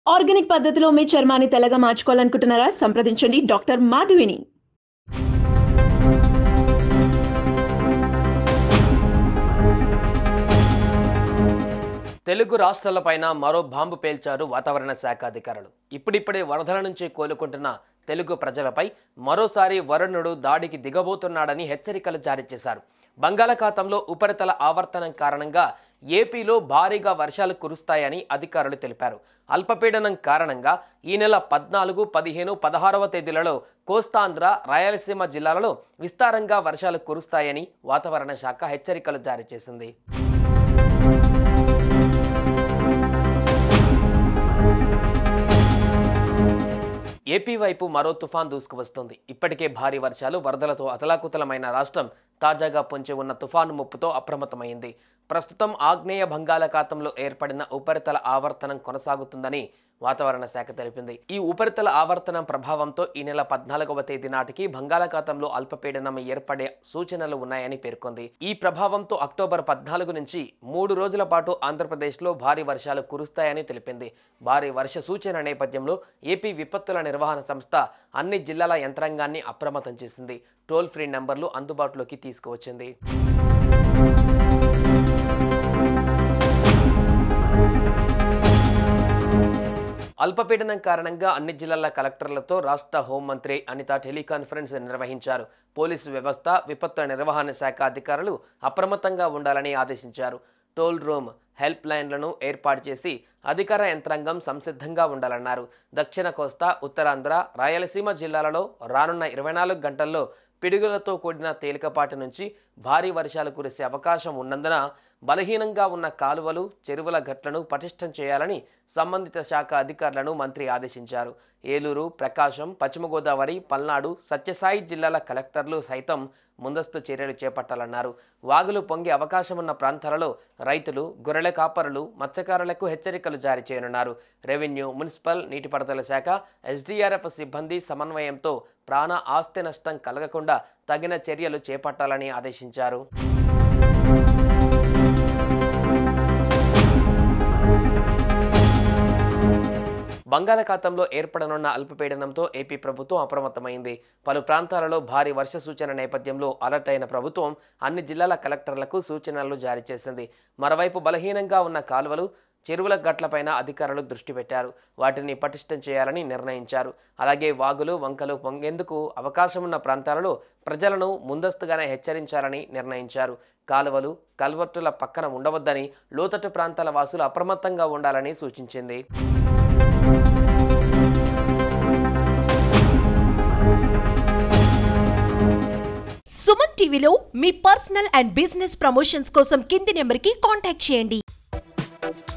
organic పద్ధతిలో మీ చర్మాన్ని తెల్లగా మార్చుకోవాలనుకుంటున్నారా సంప్రదించండి డాక్టర్ మాధవిని తెలుగు రాష్ట్రాలపైన మరో బాంబు పేల్చారు వాతావరణ శాఖ అధికారులు ఇప్పుడిప్పుడే వరదల నుంచి కోలుకుంటున్న తెలుగు ప్రజలపై మరోసారి వరుణుడు దాడికి దిగబోతున్నాడని హెచ్చరికలు జారీ చేశారు బంగాళాఖాతంలో ఉపరితల ఆవర్తనం కారణంగా ఏపీలో భారీగా వర్షాలు కురుస్తాయని అధికారులు తెలిపారు అల్పపీడనం కారణంగా ఈ నెల పద్నాలుగు పదిహేను పదహారవ తేదీలలో కోస్తాంధ్ర రాయలసీమ జిల్లాలలో విస్తారంగా వర్షాలు కురుస్తాయని వాతావరణ శాఖ హెచ్చరికలు జారీ చేసింది ఏపీ వైపు మరో తుఫాన్ దూసుకువస్తుంది ఇప్పటికే భారీ వర్షాలు వరదలతో అతలాకుతలమైన రాష్ట్రం తాజాగా పొంచి ఉన్న తుఫాను ముప్పుతో అప్రమత్తమైంది ప్రస్తుతం ఆగ్నేయ బంగాళాఖాతంలో ఏర్పడిన ఉపరితల ఆవర్తనం కొనసాగుతుందని వాతావరణ శాఖ తెలిపింది ఈ ఉపరితల ఆవర్తనం ప్రభావంతో ఈ నెల పద్నాలుగవ తేదీ నాటికి బంగాళాఖాతంలో అల్పపీడనం ఏర్పడే సూచనలు ఉన్నాయని పేర్కొంది ఈ ప్రభావంతో అక్టోబర్ పద్నాలుగు నుంచి మూడు రోజుల పాటు ఆంధ్రప్రదేశ్లో భారీ వర్షాలు కురుస్తాయని తెలిపింది భారీ వర్ష సూచన నేపథ్యంలో ఏపీ విపత్తుల నిర్వహణ సంస్థ అన్ని జిల్లాల యంత్రాంగాన్ని అప్రమత్తం చేసింది టోల్ ఫ్రీ నంబర్లు అందుబాటులోకి తీసుకువచ్చింది అల్పపీడనం కారణంగా అన్ని జిల్లాల కలెక్టర్లతో రాష్ట్ర హోంమంత్రి అనిత టెలికాన్ఫరెన్స్ నిర్వహించారు పోలీసు వ్యవస్థ విపత్తు నిర్వహణ శాఖ అధికారులు అప్రమత్తంగా ఉండాలని ఆదేశించారు టోల్ రూమ్ హెల్ప్ లైన్లను ఏర్పాటు చేసి అధికార యంత్రాంగం సంసిద్ధంగా ఉండాలన్నారు దక్షిణ కోస్తా ఉత్తరాంధ్ర రాయలసీమ జిల్లాలలో రానున్న ఇరవై నాలుగు గంటల్లో పిడుగులతో కూడిన తేలికపాటి నుంచి భారీ వర్షాలు కురిసే అవకాశం ఉన్నందున బలహీనంగా ఉన్న కాలువలు చెరువుల గట్లను పటిష్టం చేయాలని సంబంధిత శాఖ అధికారులను మంత్రి ఆదేశించారు ఏలూరు ప్రకాశం పశ్చిమ గోదావరి పల్నాడు సత్యసాయి జిల్లాల కలెక్టర్లు సైతం ముందస్తు చర్యలు చేపట్టాలన్నారు వాగులు పొంగే అవకాశం ఉన్న ప్రాంతాలలో రైతులు గొర్రెల కాపరులు మత్స్యకారులకు హెచ్చరికలు జారీ చేయనున్నారు రెవెన్యూ మున్సిపల్ నీటిపారుదల శాఖ ఎస్డీఆర్ఎఫ్ సిబ్బంది సమన్వయంతో ప్రాణ ఆస్తి నష్టం కలగకుండా తగిన చర్యలు చేపట్టాలని ఆదేశించారు బంగాళాఖాతంలో ఏర్పడనున్న అల్పపీడనంతో ఏపీ ప్రభుత్వం అప్రమత్తమైంది పలు ప్రాంతాలలో భారీ వర్ష సూచన నేపథ్యంలో అలర్ట్ అయిన ప్రభుత్వం అన్ని జిల్లాల కలెక్టర్లకు సూచనలు జారీ చేసింది మరోవైపు బలహీనంగా ఉన్న కాలువలు చెరువుల గట్లపైన అధికారులు దృష్టి పెట్టారు వాటిని పటిష్టం చేయాలని నిర్ణయించారు అలాగే వాగులు వంకలు పొంగేందుకు అవకాశం ఉన్న ప్రాంతాలలో ప్రజలను ముందస్తుగానే హెచ్చరించాలని నిర్ణయించారు కాలువలు కల్వర్టుల పక్కన ఉండవద్దని లోతట్టు ప్రాంతాల వాసులు అప్రమత్తంగా ఉండాలని సూచించింది సుమన్ టీవీలో మీ పర్సనల్ అండ్ బిజినెస్ ప్రమోషన్స్ కోసం కింది నెంబర్కి కాంటాక్ట్ చేయండి